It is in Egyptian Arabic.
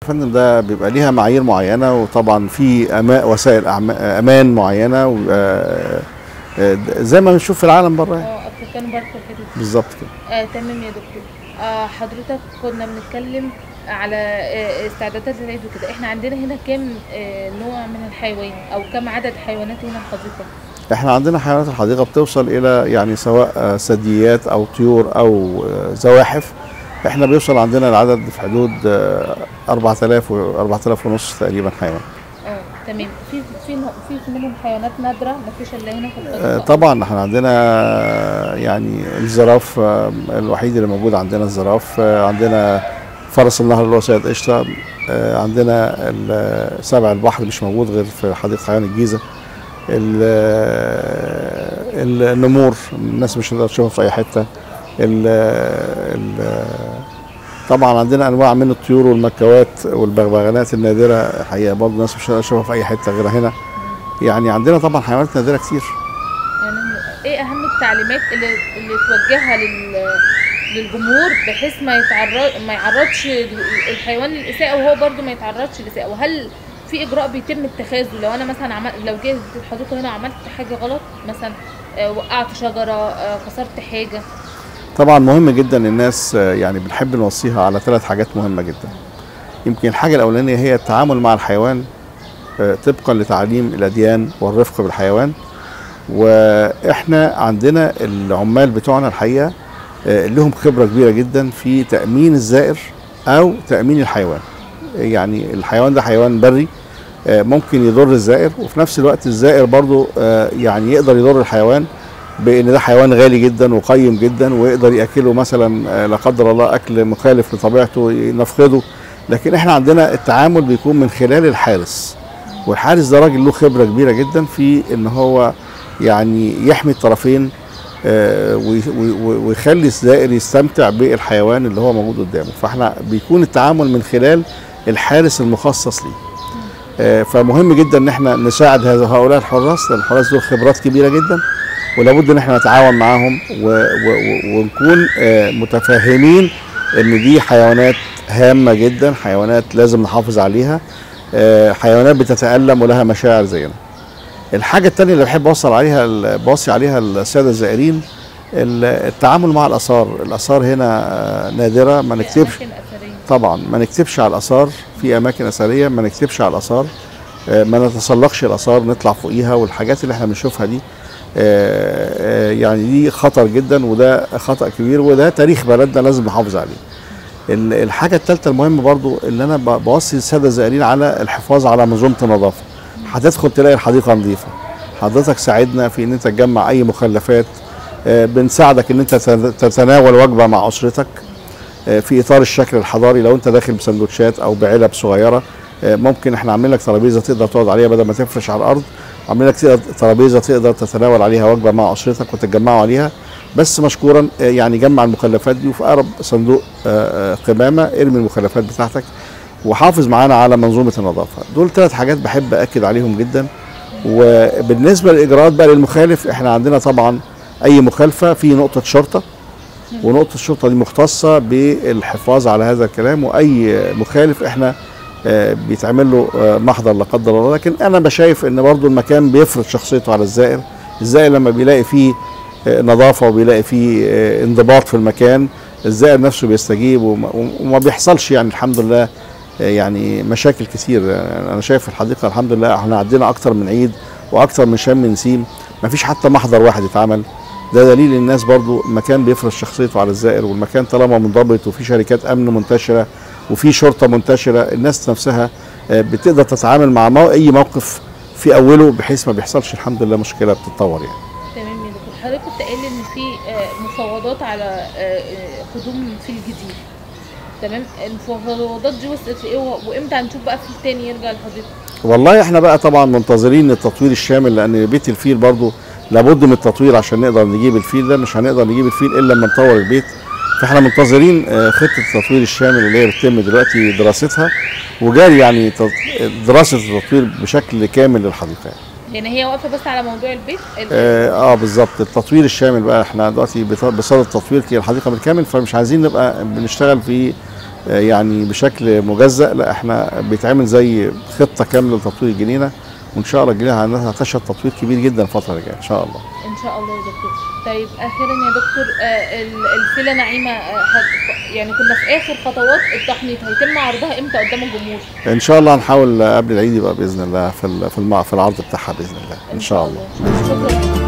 فندم ده بيبقى ليها معايير معينه وطبعا في أما وسائل أعما- امان معينه و- آه، آه، زي ما بنشوف في العالم بره يعني. اه افريكان بارك والحتت دي. بالظبط كده آه تمام يا دكتور آه حضرتك كنا بنتكلم على آه استعدادات العيد وكده احنا عندنا هنا كام آه نوع من الحيوان او كم عدد حيوانات هنا في الحديقه احنا عندنا حيوانات الحديقه بتوصل الى يعني سواء آه، ثدييات او طيور او آه، زواحف احنا بيوصل عندنا العدد في حدود آه، 4000 و 4000 ونص تقريبا حيوان اه تمام في في نوع- في منهم حيوانات نادره ما فيش الا هنا في آه، الحديقه طبعا احنا عندنا آه، يعني الزراف آه، الوحيد اللي موجود عندنا الزراف آه، عندنا فرس النهر اللي هو سيد قشطه آه، عندنا ال- سبع البحر مش موجود غير في حديقه حيوان الجيزه ال- ال- النمور الناس مش هتقدر تشوفها في اي حته ال ال طبعا عندنا انواع من الطيور والمكوات والبغبغانات النادره حقيقه برضه الناس مش هتقدر تشوفها في اي حته غير هنا يعني عندنا طبعا حيوانات نادره كتير يعني ايه اهم التعليمات اللي اللي توجهها لل للجمهور بحيث ما يتعرض ما يعرضش الحيوان للاساءه وهو برضو ما يتعرضش للاساءه وهل في اجراء بيتم اتخاذه لو انا مثلا عمل لو جيت الحديقه هنا عملت حاجه غلط مثلا آه، وقعت شجره آه، كسرت حاجه طبعا مهم جدا الناس آه، يعني بنحب نوصيها على ثلاث حاجات مهمه جدا يمكن الحاجه الاولانيه هي التعامل مع الحيوان آه، طبقا لتعاليم الاديان والرفق بالحيوان واحنا عندنا العمال بتوعنا الحقيقه آه، لهم خبره كبيره جدا في تامين الزائر او تامين الحيوان يعني الحيوان ده حيوان بري آه، ممكن يضر الزائر وفي نفس الوقت الزائر برضو آه، يعني يقدر يضر الحيوان بان ده حيوان غالي جدا وقيم جدا ويقدر ياكله مثلا آه، لا قدر الله اكل مخالف لطبيعته نفقده لكن احنا عندنا التعامل بيكون من خلال الحارس والحارس ده راجل له خبره كبيره جدا في ان هو يعني يحمي الطرفين آه، وي- وي- ويخلي الزائر يستمتع بالحيوان اللي هو موجود قدامه فاحنا بيكون التعامل من خلال الحارس المخصص ليه آه، فمهم جدا ان احنا نساعد هذا هؤلاء الحراس لان الحراس دول خبرات كبيره جدا ولابد ان احنا نتعاون معاهم و- و- و- ونكون آه، متفاهمين ان دي حيوانات هامه جدا حيوانات لازم نحافظ عليها آه، حيوانات بتتالم ولها مشاعر زينا الحاجه الثانيه اللي بحب اوصل عليها ال- بوصي عليها الساده الزائرين ال- التعامل مع الاثار الاثار هنا آه، نادره ما نكتبش أماكن أثرية. طبعا ما نكتبش على الاثار في اماكن اثريه ما نكتبش على الاثار آه، ما نتسلقش الاثار نطلع فوقيها والحاجات اللي احنا بنشوفها دي آه، آه، يعني دي خطر جدا وده خطا كبير وده تاريخ بلدنا لازم نحافظ عليه ال- الحاجه الثالثه المهمه برضو اللي انا ب- بوصي الساده الزائرين على الحفاظ على منظومه النظافه هتدخل تلاقي الحديقه نظيفه حضرتك ساعدنا في ان انت تجمع اي مخلفات آه، بنساعدك ان انت تت- تتناول وجبه مع اسرتك آه، في اطار الشكل الحضاري لو انت داخل بسندوتشات او بعلب صغيره آه، ممكن احنا عاملين لك ترابيزه تقدر تقعد عليها بدل ما تفرش على الارض عاملين لك تقدر- ترابيزه تقدر تتناول عليها وجبه مع اسرتك وتتجمعوا عليها بس مشكورا آه، يعني جمع المخلفات دي وفي اقرب صندوق آه، آه، قمامه ارمي المخلفات بتاعتك وحافظ معانا على منظومه النظافه دول ثلاث حاجات بحب اكد عليهم جدا وبالنسبه للاجراءات بقى للمخالف احنا عندنا طبعا اي مخالفه في نقطه شرطه ونقطه الشرطه دي مختصه بالحفاظ على هذا الكلام واي مخالف احنا آه، بيتعمل له آه، محضر لا قدر الله لكن انا بشايف ان برضو المكان بيفرض شخصيته على الزائر الزائر لما بيلاقي فيه آه، نظافه وبيلاقي فيه آه، انضباط في المكان الزائر نفسه بيستجيب وما, وما بيحصلش يعني الحمد لله آه، يعني مشاكل كتير آه، انا شايف الحديقه الحمد لله احنا عدينا اكتر من عيد واكتر من شم نسيم ما فيش حتى محضر واحد اتعمل ده دليل الناس برضو المكان بيفرض شخصيته على الزائر والمكان طالما منضبط وفي شركات امن منتشره وفي شرطه منتشره الناس نفسها آه، بتقدر تتعامل مع مو اي موقف في اوله بحيث ما بيحصلش الحمد لله مشكله بتتطور يعني تمام يا دكتور حضرتك كنت قايل ان في آه، مفاوضات على آه، آه، قدوم في الجديد تمام المفاوضات دي وصلت لايه و- وامتى هنشوف بقى في تاني يرجع الحديقه والله احنا بقى طبعا منتظرين التطوير الشامل لان بيت الفيل برضو لابد من التطوير عشان نقدر نجيب الفيل ده مش هنقدر نجيب الفيل الا لما نطور البيت فاحنا منتظرين آه، خطه التطوير الشامل اللي هي بتتم دلوقتي دراستها وجاري يعني تط- دراسه التطوير بشكل كامل للحديقه يعني. يعني هي واقفه بس على موضوع البيت ال- اه, آه بالظبط التطوير الشامل بقى احنا دلوقتي بط- بصدد التطوير كي الحديقه بالكامل فمش عايزين نبقى بنشتغل في آه، يعني بشكل مجزأ لا احنا بيتعمل زي خطه كامله لتطوير الجنينه وان شاء الله الجنينه عندها هتشهد تطوير كبير جدا الفتره اللي جايه ان شاء الله ان شاء الله يا دكتور طيب اخيرا يا دكتور آه، ال- الفيله نعيمه آه، هت- يعني كنا في اخر خطوات التحنيط هيتم عرضها امتى قدام الجمهور ان شاء الله هنحاول قبل العيد يبقى باذن الله في ال- في المع- في العرض بتاعها باذن الله ان شاء الله شكرا